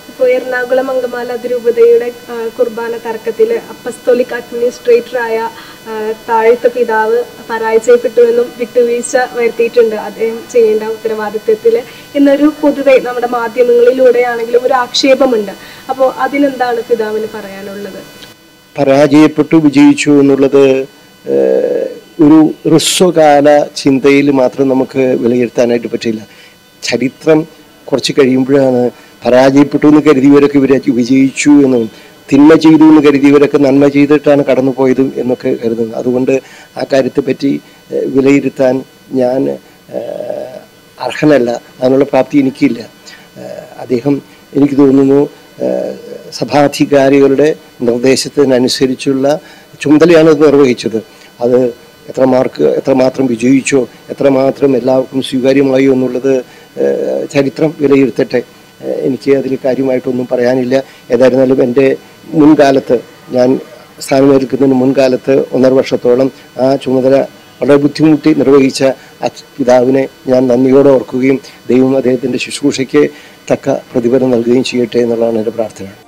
ഇപ്പോൾ എറണാകുളം അങ്കമാല അതിരൂപതയുടെ ആ, കുർബാന തർക്കത്തിൽ അപ്പസ്തോലിക് അഡ്മിനിസ്ട്രേറ്ററായ ആ, താഴത്തെ പിതാവ് പരാജയപ്പെട്ടുവെന്നും വിട്ടുവീഴ്ച വരുത്തിയിട്ടുണ്ട് അദ്ദേഹം ചെയ്യേണ്ട ഉത്തരവാദിത്വത്തിൽ എന്നൊരു പൊതുവെ നമ്മുടെ മാധ്യമങ്ങളിലൂടെയാണെങ്കിലും ഒരു ആക്ഷേപമുണ്ട് അപ്പോൾ അതിനെന്താണ് പിതാവിന് പറയാനുള്ളത് പരാജയപ്പെട്ടു വിജയിച്ചു എന്നുള്ളത് ഏഹ്, ഒരു ഹ്രസ്വകാല ചിന്തയിൽ മാത്രം നമുക്ക് വിലയിരുത്താനായിട്ട് പറ്റില്ല ചരിത്രം കുറച്ച് കഴിയുമ്പോഴാണ് പരാജയപ്പെട്ടു എന്ന് കരുതിയവരൊക്കെ ഇവരെ വിജയിച്ചു എന്നും തിന്മ ചെയ്തു എന്ന് കരുതിയവരൊക്കെ നന്മ ചെയ്തിട്ടാണ് കടന്നുപോയതും എന്നൊക്കെ കരുതുന്നത് അതുകൊണ്ട് ആ കാര്യത്തെ പറ്റി ഏഹ്, വിലയിരുത്താൻ ഞാൻ ഏഹ്, അർഹനല്ല അതിനുള്ള പ്രാപ്തി എനിക്കില്ല ഏഹ്, അദ്ദേഹം എനിക്ക് തോന്നുന്നു ഏഹ്, സഭാധികാരികളുടെ നിർദ്ദേശത്തിനനുസരിച്ചുള്ള ചുമതലയാണ് ഇത് നിർവഹിച്ചത് അത് എത്ര മാർക്ക് എത്രമാത്രം വിജയിച്ചോ എത്രമാത്രം എല്ലാവർക്കും സ്വീകാര്യമായോ എന്നുള്ളത് ഏഹ്, ചരിത്രം വിലയിരുത്തട്ടെ ഏഹ്, എനിക്ക് അതിൽ കാര്യമായിട്ടൊന്നും പറയാനില്ല ഏതായിരുന്നാലും എൻ്റെ മുൻകാലത്ത് ഞാൻ സ്ഥാനമേൽക്കുന്നതിന് മുൻകാലത്ത് ഒന്നര വർഷത്തോളം ആ ചുമതല വളരെ ബുദ്ധിമുട്ടി നിർവഹിച്ച ആ പിതാവിനെ ഞാൻ നന്ദിയോടെ ഓർക്കുകയും ദൈവം അദ്ദേഹത്തിൻ്റെ ശുശ്രൂഷയ്ക്ക് തക്ക പ്രതിഫലം നൽകുകയും ചെയ്യട്ടെ എന്നുള്ളതാണ് എൻ്റെ പ്രാർത്ഥന